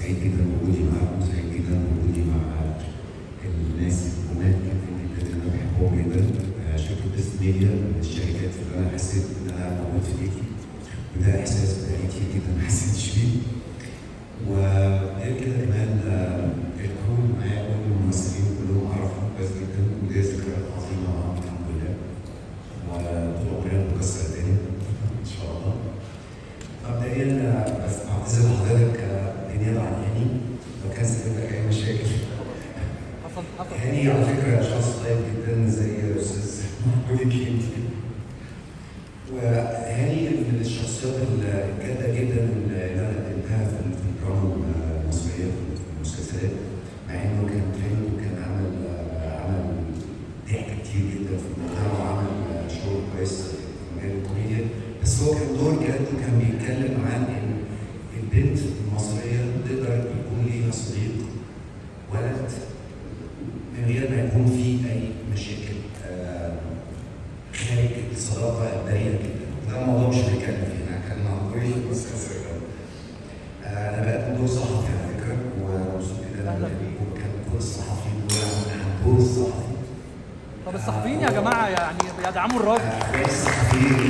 سعيد جدا بوجودي معاكم سعيد جدا بوجودي مع الناس الجمال جدا جدا اللي انا بحبهم جدا آه، شركه بيست ميديا من الشركات اللي انا حسيت ان انا موجود في بيتي وده احساس بقالي كتير جدا ما حسيتش بيه وغير كده كمان آه، الكرو معايا كل الممثلين كلهم اعرفهم كويس جدا ودي ذكريات عظيمه معاهم الحمد لله وطول عمرنا بنكسر الدنيا ان شاء الله مبدئيا آه، بس بعتذر لحضرتك آه، بالنيابه عن هاني لو كان سبب لك اي مشاكل حصل حصل هاني على فكره شخص طيب جدا زي الاستاذ محمود الكلينتي وهاني من الشخصيات الجاده جدا اللي انا قدمتها في في الدراما المصريه في المسلسلات مع انه كان ترند وكان عمل عمل ضحك كتير جدا في المجتمع وعمل شغل كويس في مجال الكوميديا بس هو كان دور جد وكان بيتكلم عن ان البنت المصريه تقدر يكون ليها صديق ولد من غير ما يكون في اي مشاكل آه، خارج الصداقه البريئه جدا ده الموضوع مش هنتكلم فيه انا هتكلم عن دوري في المسلسل ده آه، انا بقدم دور صحفي على فكره ومبسوط جدا أهلا ان كان كل الصحفيين دول عن دور الصحفي طب الصحفيين يا جماعه يعني يدعموا الراجل آه، رئيس الصحفيين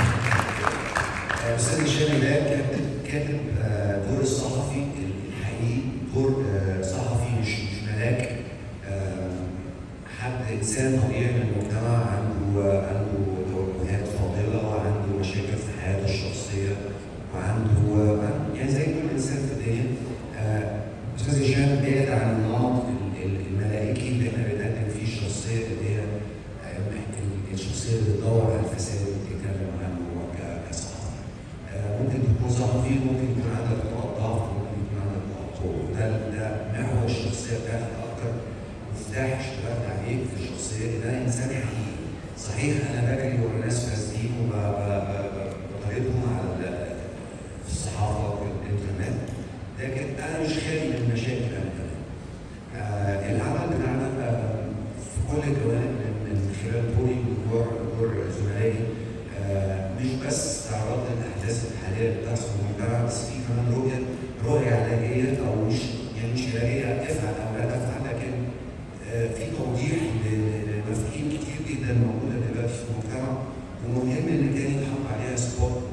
آه، استاذ هشام ده كاتب كاتب آه، دور الصحفي الحقيقي دور آه، صحفي مش مش ملاك آه، حد انسان طبيعي من المجتمع عنده عنده توجهات فاضله وعنده مشاكل في حياته الشخصيه وعنده وعنده- يعني زي كل انسان في الدنيا آه، استاذ هشام بعد عن النمط ال- ال- الملائكي اللي احنا بنقدم فيه الشخصيه اللي هي آه، الشخصيه اللي بتدور على الفساد وبتتكلم عنه ك- كصحفي آه، ممكن تكون صحفي ممكن يكون عندك نقاط ضعف ممكن يكون عندك نقاط قوه ده ده محور الشخصيه بتاعتك اكتر مفتاح اشتغلت عليه في الشخصيه ان انا انسان حقيقي صحيح انا بجري ورا ناس فاسدين وبطاردهم على ال- في الصحافه وفي الانترنت لكن انا مش خالي من مشاكل انا كمان آه، العمل بتاعنا آه، في كل الجوانب من من خلال دوري ودور دور زملائي آه، مش بس تعرض للاحداث الحاليه اللي بتحصل في المجتمع بس في كمان رؤيه رؤيه علاجيه او مش يعني مش علاجيه افعل او لا تفعل لكن آه، في توضيح ل- لمفاهيم كتير جدا موجوده دلوقتي في المجتمع ومهم ان كان يتحط عليها سبوت